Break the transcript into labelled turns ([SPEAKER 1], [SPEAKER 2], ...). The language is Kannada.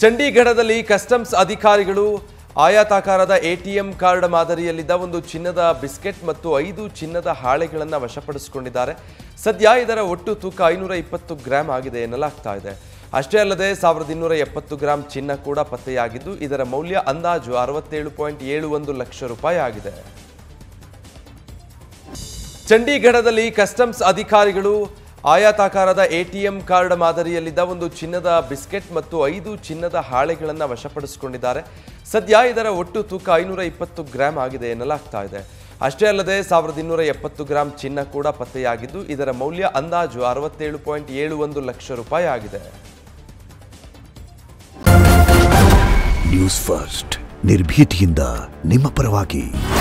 [SPEAKER 1] ಚಂಡೀಗಢದಲ್ಲಿ ಕಸ್ಟಮ್ಸ್ ಅಧಿಕಾರಿಗಳು ಆಯಾತಾಕಾರದ ಎಟಿಎಂ ಕಾರ್ಡ್ ಮಾದರಿಯಲ್ಲಿದ್ದ ಒಂದು ಚಿನ್ನದ ಬಿಸ್ಕೆಟ್ ಮತ್ತು ಐದು ಚಿನ್ನದ ಹಾಳೆಗಳನ್ನು ವಶಪಡಿಸಿಕೊಂಡಿದ್ದಾರೆ ಸದ್ಯ ಇದರ ಒಟ್ಟು ತೂಕ ಐನೂರ ಇಪ್ಪತ್ತು ಗ್ರಾಂ ಆಗಿದೆ ಎನ್ನಲಾಗ್ತಾ ಇದೆ ಅಷ್ಟೇ ಅಲ್ಲದೆ ಸಾವಿರದ ಇನ್ನೂರ ಎಪ್ಪತ್ತು ಗ್ರಾಂ ಚಿನ್ನ ಕೂಡ ಪತ್ತೆಯಾಗಿದ್ದು ಇದರ ಮೌಲ್ಯ ಅಂದಾಜು ಅರವತ್ತೇಳು ಪಾಯಿಂಟ್ ಏಳು ಒಂದು ಲಕ್ಷ ರೂಪಾಯಿ ಆಗಿದೆ ಚಂಡೀಗಢದಲ್ಲಿ ಕಸ್ಟಮ್ಸ್ ಅಧಿಕಾರಿಗಳು ಆಯಾತಾಕಾರದ ಎಟಿಎಂ ಕಾರ್ಡ್ ಮಾದರಿಯಲ್ಲಿದ್ದ ಒಂದು ಚಿನ್ನದ ಬಿಸ್ಕೆಟ್ ಮತ್ತು ಐದು ಚಿನ್ನದ ಹಾಳೆಗಳನ್ನು ವಶಪಡಿಸಿಕೊಂಡಿದ್ದಾರೆ ಸದ್ಯ ಇದರ ಒಟ್ಟು ತೂಕ ಐನೂರ ಇಪ್ಪತ್ತು ಗ್ರಾಂ ಆಗಿದೆ ಎನ್ನಲಾಗ್ತಾ ಇದೆ ಅಷ್ಟೇ ಅಲ್ಲದೆ ಸಾವಿರದ ಇನ್ನೂರ ಎಪ್ಪತ್ತು ಗ್ರಾಂ ಚಿನ್ನ ಕೂಡ ಪತ್ತೆಯಾಗಿದ್ದು ಇದರ ಮೌಲ್ಯ ಅಂದಾಜು ಅರವತ್ತೇಳು ಪಾಯಿಂಟ್ ಏಳು ಒಂದು ಲಕ್ಷ ರೂಪಾಯಿ ಆಗಿದೆ
[SPEAKER 2] ನ್ಯೂಸ್ ಫಸ್ಟ್ ನಿರ್ಭೀತಿಯಿಂದ ನಿಮ್ಮ ಪರವಾಗಿ